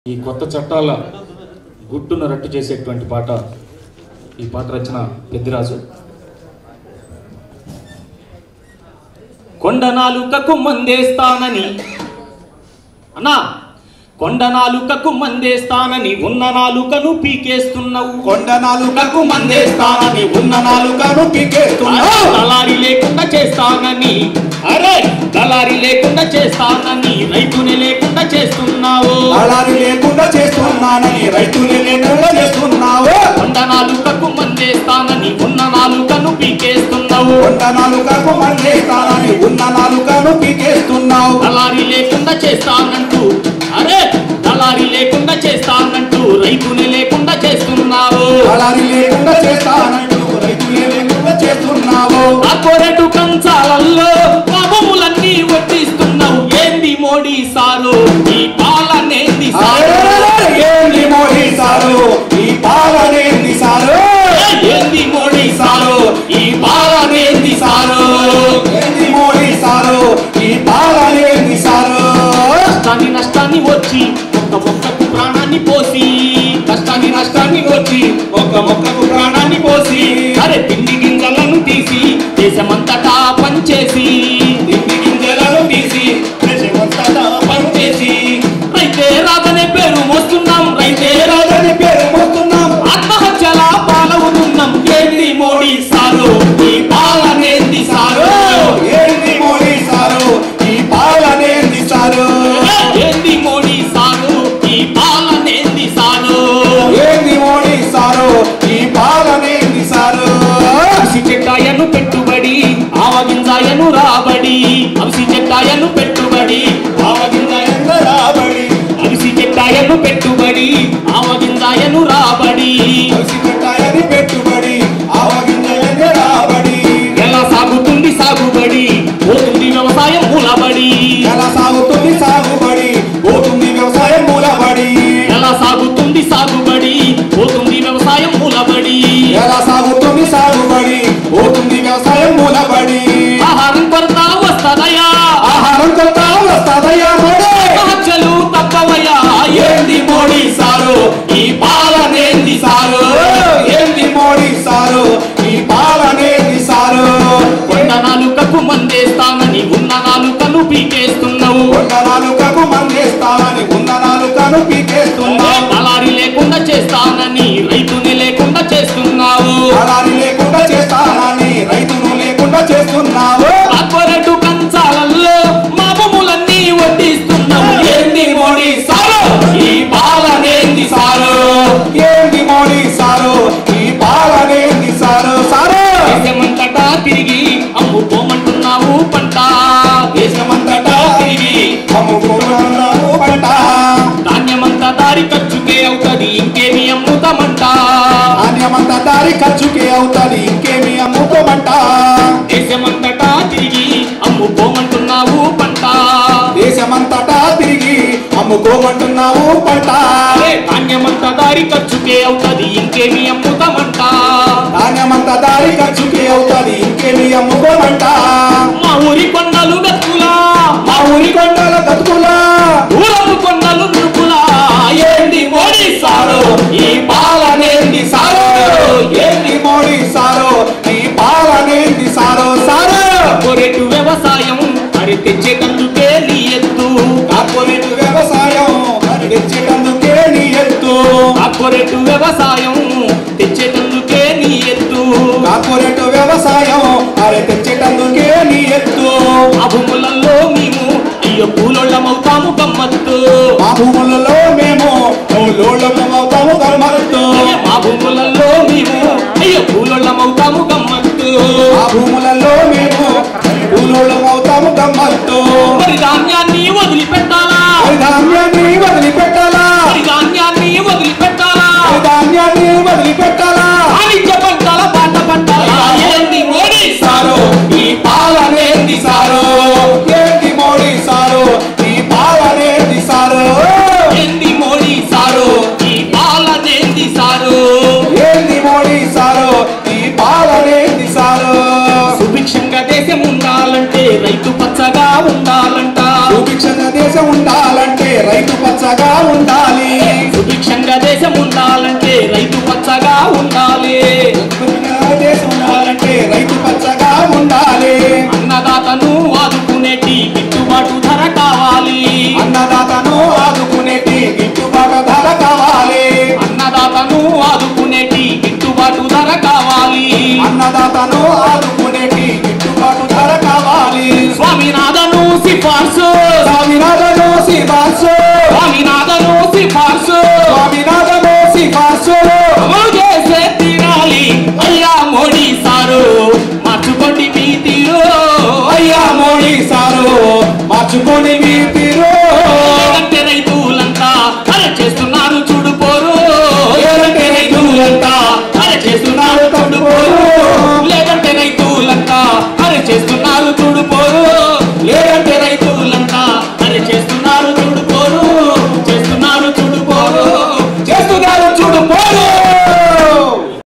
ఈ కొత్త చట్టాల గుట్టును రట్టు చేసేటువంటి పాట ఈ పాట రచన పెద్దిరాజు కొండ నాలుకకు మందేస్తానని అన్నా కొండ నాలుకకు మందేస్తానని ఉన్న నాలుకను పీకేస్తున్నావు కొండ నాలుకకు మందేస్తానని ఉన్న నాలుకను పీకేస్తున్నావు దళారి లేకుండా చేస్తానని అరే దళారి లేకుండా చేస్తానని రైతుని లేకుండా చేస్తున్నావు అలారి లేకుండా చేస్తున్నానని రైతులు లేకుండా చేస్తున్నావు కొండ నాలుకకు మందేస్తానని ఉన్న నాలుకను పీకేస్తున్నావు కొండ నాలుకకు మందేస్తానని ఉన్న నాలుకను పీకేస్తున్నావు దళారి లేకుండా చేస్తానంటూ అరే దళారి లేకుండా చేస్తానంటూ రైతుని లేకుండా చేస్తున్నావు అలారి లేకుండా చేస్తానంటూ రైతులు లేకుండా చేస్తున్నావు కార్పొరేటు కంచాలల్లో పాపములన్నీ వడ్డిస్తున్నావు ఏంది మోడీ సారు ఈ పాలనేంది సారు అరెరెరెరె, ఏంది మోడీ సారు ఈ పాలనేంది సారు ఏంది మోడీ సారు ఈ పాలనేంది సారు ఏంది మోడీ సారు ఈ పాలనేంది సారు కష్టాన్ని నష్టాన్ని వచ్చి ఒక్క మొక్కకు ప్రాణాన్ని పోసి కష్టాన్ని నష్టాన్ని వచ్చి ఒక్క మొక్కకు ప్రాణాన్ని పోసి అరే తిండి గింజలను తీసి దేశమంతటా పనిచేసి తిండి గింజలను తీసి దేశమంతటా పనిచేసి రైతే రాదనే పేరు మోస్తున్నాం రైతే రాదని రాజని పేరు మోస్తున్నాం ఆత్మహత్యల పాలవుతున్నాం ఏంది మోడీ సారు ఈ పాలనేంది సారు ఏంది మోడీ సారు ఈ పాలనేంది సారు ఏంది మోడీ సారు ఈ పాలనేంది సారు ఏంది మోడీ సారు ఈ పాలనేంది సారు అవిసి చెట్టాయను పెట్టుబడి ఆవగింజాయను రాబడి అవిసి చెట్టాయను పెట్టుబడి ఆవగింజాయను రాబడి అవిసి చెట్టాయను పెట్టుబడి ఆవగింజాయను రాబడి కలిసి పెట్టాయని పెట్టుబడి ఆవగింజలనే రాబడి ఎలా సాగుతుంది సాగుబడి పోతుంది వ్యవసాయం మూలబడి ఎలా సాగుతుంది సాగుబడి పోతుంది వ్యవసాయం మూలబడి ఎలా సాగుతుంది సాగుబడి పోతుంది వ్యవసాయం మూలబడి ఎలా సాగుతుంది సాగుబడి పోతుంది వ్యవసాయం మూలబడి ఆహారం కొరత వస్తదయా ఆహారం కొరత వస్తాదయ్యా మోడీ ఆత్మహత్యలు తప్పవయ్యా ఏంది మోడీ సారు ఈ పాలనేంది సారు ఏంది మోడీ సారు ఈ పాలనేంది సారు కొండ నాలుకకు మందేస్తానని ఉన్న నాలుకను పీకేస్తున్నావు కొండ నాలుకకు మందేస్తానని ఉన్న నాలుకను పీకేస్తున్నావు అలారి లేకుండా చేస్తానని రైతుని లేకుండా చేస్తున్నావు అలాని లేకుండా చేస్తానని రైతును లేకుండా చేస్తున్నావు కార్పొరేటు కంచాలల్లో మా భూములన్నీ వడ్డిస్తున్నావు ఏంది మోడీ సారు ఈ పాలనేంది సారు ఏంది మోడీ సారు ఈ పాలనేంది సారు సారు దేశమంతటా తిరిగి అమ్ముకోమంటున్నావు పంట దేశమంతటా తిరిగి అమ్ముకున్నావు పంట ధాన్యమంతా దారి ఖర్చుకే అవుతది ఇంకేమి అమ్ముతామంట ధాన్యమంతా దారి ఖర్చుకే అవుతుంది ఇంకేమి అమ్ముకోమంట దేశమంతటా తిరిగి అమ్ముకోమంటున్నావు పంట దేశమంతటా తిరిగి అమ్ముకోమంటున్నావు పంట అరే ధాన్యమంతా దారి ఖర్చుకే అవుతది ఇంకేమి అమ్ముతామంట ధాన్యమంతా దారి ఖర్చుకే అవుతుంది ఇంకేమి అమ్ముకోమంట మా ఊరి కొండలు గతుకులా మా ఊరి కొండల బతుకులా ఊరము కొండలు నుడుకులా ఏంది మోడీ సారు ఈ పాలనేంది సారు ఏంది మోడీ సారు ఈ పాలనేంది సారు సారు కార్పొరేటు వ్యవసాయం మరి తెచ్చేటందుకే నీ ఎత్తు కార్పొరేట్ వ్యవసాయం అది తెచ్చేటందుకే నీ ఎత్తు కార్పొరేటు వ్యవసాయం తెచ్చేటందుకే నీ ఎత్తు కార్పొరేట్ వ్యవసాయం అది తెచ్చేటందుకే నీ ఎత్తు ఆ భూములలో మేము అయ్యో పూలోళ్ళమవుతాము గమ్మత్తు మా భూములలో మేము లోళ్ళమవుతాము కర్మలతో అయ్య, మా భూములలో మేము అయ్యో పూలోళ్ళమవుతాము గమ్మత్తు ఆ భూములలో మేము అవుతాము గమ్మత్తు మరి ధాన్యాన్ని వదిలిపెట్టాలా మరి ధాన్యాన్ని వదిలిపెట్టాలా మరి ధాన్యాన్ని వదిలిపెట్టాలా మరి ధాన్యాన్ని వదిలిపెట్టాలా వాణిజ్య పంటల పంట పంటాలా ఏంది మోడీ సారు ఈ పాలనేంది సారు ఏంటి మోడీ సారు ఈ పాలనేది సారు ఏంది మోడీ సారు ఈ పాలనేంది సారు ఏ సిఫార్సు స్వామినాథను సిఫార్సు స్వామినాథను సిఫార్సు అమలు చేసే తీరాలి అయ్యా మోడీ సారు మార్చుకోండి మీ తీరు అయ్యా మోడీ సారు మార్చుకొని మీ తీరు లేదంటే రైతులంతా అరే చేస్తున్నారు చూడు